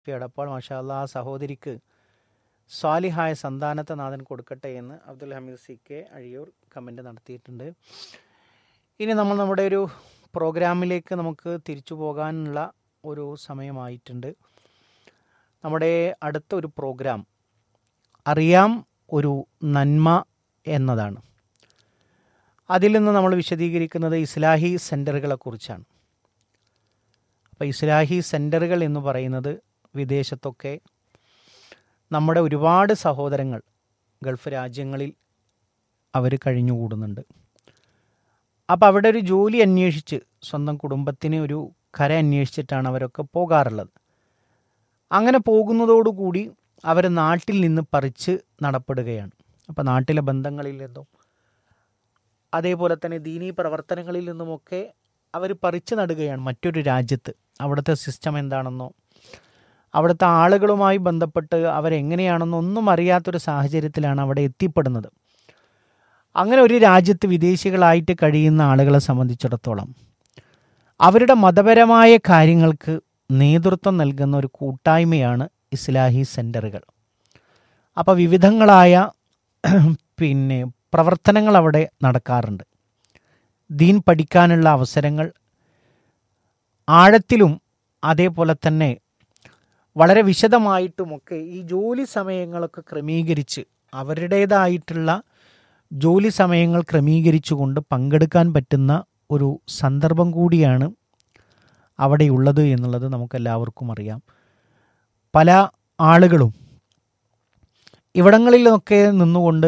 എടപ്പാൾ മാഷാല്ല ആ സഹോദരിക്ക് സ്വാലിഹായ സന്താനത്തെ നാഥൻ കൊടുക്കട്ടെ എന്ന് Abdul Hameed C K Azhiyur comment നടത്തിയിട്ടുണ്ട് ഇനി നമ്മൾ നമ്മുടെ ഒരു പ്രോഗ്രാമിലേക്ക് നമുക്ക് തിരിച്ചു പോകാനുള്ള ഒരു സമയമായിട്ടുണ്ട് നമ്മുടെ അടുത്ത ഒരു പ്രോഗ്രാം അറിയാം ഒരു നന്മ എന്നതാണ് അതിൽ നിന്ന് നമ്മൾ വിശദീകരിക്കുന്നത് ഇസ്ലാഹി സെൻറ്ററുകളെ കുറിച്ചാണ് അപ്പോൾ ഇസ്ലാഹി സെൻറ്ററുകൾ എന്ന് പറയുന്നത് വിദേശത്തൊക്കെ നമ്മുടെ ഒരുപാട് സഹോദരങ്ങൾ ഗൾഫ് രാജ്യങ്ങളിൽ അവർ കഴിഞ്ഞുകൂടുന്നുണ്ട് അപ്പോൾ അവിടെ ഒരു ജോലി അന്വേഷിച്ച് സ്വന്തം കുടുംബത്തിന് ഒരു കര അന്വേഷിച്ചിട്ടാണ് അവരൊക്കെ പോകാറുള്ളത് അങ്ങനെ പോകുന്നതോടുകൂടി അവർ നാട്ടിൽ നിന്ന് പറിച്ച് നടപ്പെടുകയാണ് അപ്പോൾ നാട്ടിലെ ബന്ധങ്ങളിൽ നിന്നും അതേപോലെ തന്നെ ദീനീ പ്രവർത്തനങ്ങളിൽ നിന്നുമൊക്കെ അവർ പറിച്ചു നടുകയാണ് മറ്റൊരു രാജ്യത്ത് അവിടുത്തെ സിസ്റ്റം എന്താണെന്നോ അവിടുത്തെ ആളുകളുമായി ബന്ധപ്പെട്ട് അവരെങ്ങനെയാണെന്നോ ഒന്നും അറിയാത്തൊരു സാഹചര്യത്തിലാണ് അവിടെ എത്തിപ്പെടുന്നത് അങ്ങനെ ഒരു രാജ്യത്ത് വിദേശികളായിട്ട് കഴിയുന്ന ആളുകളെ സംബന്ധിച്ചിടത്തോളം അവരുടെ മതപരമായ കാര്യങ്ങൾക്ക് നേതൃത്വം നൽകുന്ന ഒരു കൂട്ടായ്മയാണ് ഇസ്ലാഹി സെൻറ്ററുകൾ അപ്പോൾ വിവിധങ്ങളായ പിന്നെ പ്രവർത്തനങ്ങൾ അവിടെ നടക്കാറുണ്ട് ദീൻ പഠിക്കാനുള്ള അവസരങ്ങൾ ആഴത്തിലും അതേപോലെ തന്നെ വളരെ വിശദമായിട്ടുമൊക്കെ ഈ ജോലി സമയങ്ങളൊക്കെ ക്രമീകരിച്ച് അവരുടേതായിട്ടുള്ള ജോലി സമയങ്ങൾ ക്രമീകരിച്ചുകൊണ്ട് പങ്കെടുക്കാൻ പറ്റുന്ന ഒരു സന്ദർഭം കൂടിയാണ് അവിടെയുള്ളത് എന്നുള്ളത് നമുക്കെല്ലാവർക്കും അറിയാം പല ആളുകളും ഇവിടങ്ങളിലൊക്കെ നിന്നുകൊണ്ട്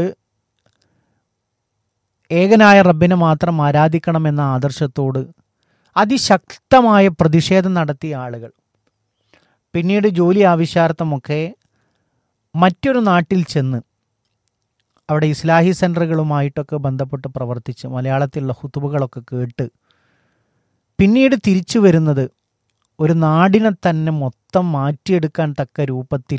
ഏകനായ റബ്ബിനെ മാത്രം ആരാധിക്കണമെന്ന ആദർശത്തോട് അതിശക്തമായ പ്രതിഷേധം നടത്തിയ ആളുകൾ പിന്നീട് ജോലി ആവശ്യാർത്ഥമൊക്കെ മറ്റൊരു നാട്ടിൽ ചെന്ന് അവിടെ ഇസ്ലാഹി സെൻറ്ററുകളുമായിട്ടൊക്കെ ബന്ധപ്പെട്ട് പ്രവർത്തിച്ച് മലയാളത്തിലുള്ള ഹുത്തുബുകളൊക്കെ കേട്ട് പിന്നീട് തിരിച്ചു വരുന്നത് ഒരു നാടിനെ തന്നെ മൊത്തം മാറ്റിയെടുക്കാൻ തക്ക രൂപത്തിൽ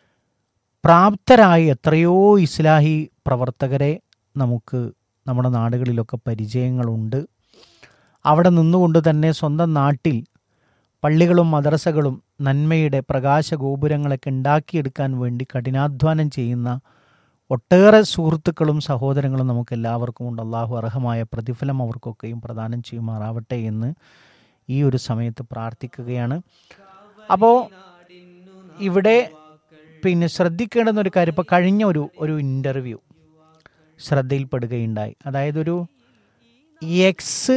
പ്രാപ്തരായ എത്രയോ ഇസ്ലാഹി പ്രവർത്തകരെ നമുക്ക് നമ്മുടെ നാടുകളിലൊക്കെ പരിചയങ്ങളുണ്ട് അവിടെ നിന്നുകൊണ്ട് തന്നെ സ്വന്തം നാട്ടിൽ പള്ളികളും മദ്രസകളും നന്മയുടെ പ്രകാശ ഗോപുരങ്ങളൊക്കെ ഉണ്ടാക്കിയെടുക്കാൻ വേണ്ടി കഠിനാധ്വാനം ചെയ്യുന്ന ഒട്ടേറെ സുഹൃത്തുക്കളും സഹോദരങ്ങളും നമുക്ക് എല്ലാവർക്കും ഉണ്ട് അള്ളാഹു അർഹമായ പ്രതിഫലം അവർക്കൊക്കെയും പ്രദാനം ചെയ്യുമാറാവട്ടെ എന്ന് ഈ ഒരു സമയത്ത് പ്രാർത്ഥിക്കുകയാണ് അപ്പോൾ ഇവിടെ പിന്നെ ശ്രദ്ധിക്കേണ്ടുന്ന ഒരു കാര്യം ഇപ്പോൾ കഴിഞ്ഞ ഒരു ഒരു ഇൻ്റർവ്യൂ ശ്രദ്ധയിൽപ്പെടുകയുണ്ടായി അതായത് ഒരു എക്സ്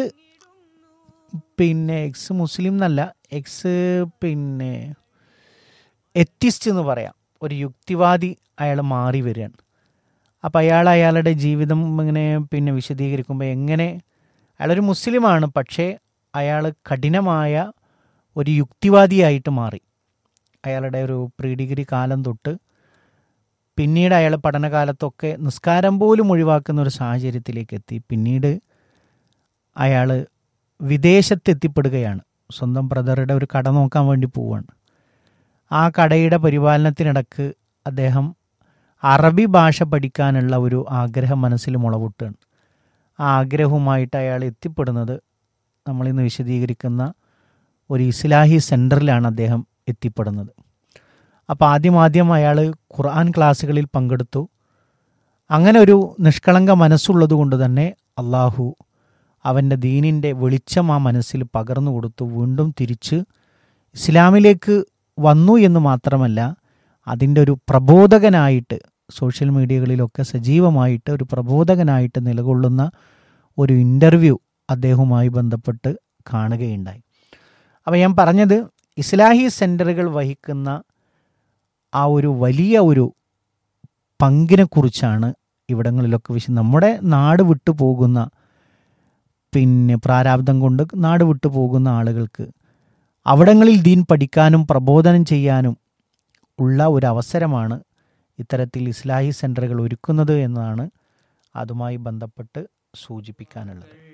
പിന്നെ എക്സ് മുസ്ലിം എന്നല്ല എക്സ് പിന്നെ എത്തിസ്റ്റ് എന്ന് പറയാം ഒരു യുക്തിവാദി അയാൾ മാറി വരികയാണ് അപ്പോൾ അയാൾ അയാളുടെ ജീവിതം ഇങ്ങനെ പിന്നെ വിശദീകരിക്കുമ്പോൾ എങ്ങനെ അയാളൊരു മുസ്ലിമാണ് പക്ഷേ അയാൾ കഠിനമായ ഒരു യുക്തിവാദിയായിട്ട് മാറി അയാളുടെ ഒരു പ്രീ ഡിഗ്രി കാലം തൊട്ട് പിന്നീട് അയാൾ പഠനകാലത്തൊക്കെ നിസ്കാരം പോലും ഒഴിവാക്കുന്ന ഒരു സാഹചര്യത്തിലേക്ക് എത്തി പിന്നീട് അയാൾ വിദേശത്തെത്തിപ്പെടുകയാണ് സ്വന്തം ബ്രദറുടെ ഒരു കട നോക്കാൻ വേണ്ടി പോവുകയാണ് ആ കടയുടെ പരിപാലനത്തിനിടക്ക് അദ്ദേഹം അറബി ഭാഷ പഠിക്കാനുള്ള ഒരു ആഗ്രഹം മനസ്സിൽ മുളപൊട്ടുകയാണ് ആ ആഗ്രഹവുമായിട്ട് അയാൾ എത്തിപ്പെടുന്നത് നമ്മളിന്ന് വിശദീകരിക്കുന്ന ഒരു ഇസ്ലാഹി സെൻറ്ററിലാണ് അദ്ദേഹം എത്തിപ്പെടുന്നത് അപ്പോൾ ആദ്യം ആദ്യം അയാൾ ഖുർആൻ ക്ലാസ്സുകളിൽ പങ്കെടുത്തു അങ്ങനെ ഒരു നിഷ്കളങ്ക മനസ്സുള്ളത് കൊണ്ട് തന്നെ അള്ളാഹു അവൻ്റെ ദീനിൻ്റെ വെളിച്ചം ആ മനസ്സിൽ പകർന്നു കൊടുത്തു വീണ്ടും തിരിച്ച് ഇസ്ലാമിലേക്ക് വന്നു എന്ന് മാത്രമല്ല അതിൻ്റെ ഒരു പ്രബോധകനായിട്ട് സോഷ്യൽ മീഡിയകളിലൊക്കെ സജീവമായിട്ട് ഒരു പ്രബോധകനായിട്ട് നിലകൊള്ളുന്ന ഒരു ഇൻ്റർവ്യൂ അദ്ദേഹവുമായി ബന്ധപ്പെട്ട് കാണുകയുണ്ടായി അപ്പോൾ ഞാൻ പറഞ്ഞത് ഇസ്ലാഹി സെൻറ്ററുകൾ വഹിക്കുന്ന ആ ഒരു വലിയ ഒരു പങ്കിനെക്കുറിച്ചാണ് ഇവിടങ്ങളിലൊക്കെ വിശ നമ്മുടെ നാട് വിട്ടു പോകുന്ന പിന്നെ പ്രാരാബ്ദം കൊണ്ട് നാട് വിട്ടു പോകുന്ന ആളുകൾക്ക് അവിടങ്ങളിൽ ദീൻ പഠിക്കാനും പ്രബോധനം ചെയ്യാനും ഉള്ള ഒരു അവസരമാണ് ഇത്തരത്തിൽ ഇസ്ലാഹി സെൻറ്ററുകൾ ഒരുക്കുന്നത് എന്നതാണ് അതുമായി ബന്ധപ്പെട്ട് സൂചിപ്പിക്കാനുള്ളത്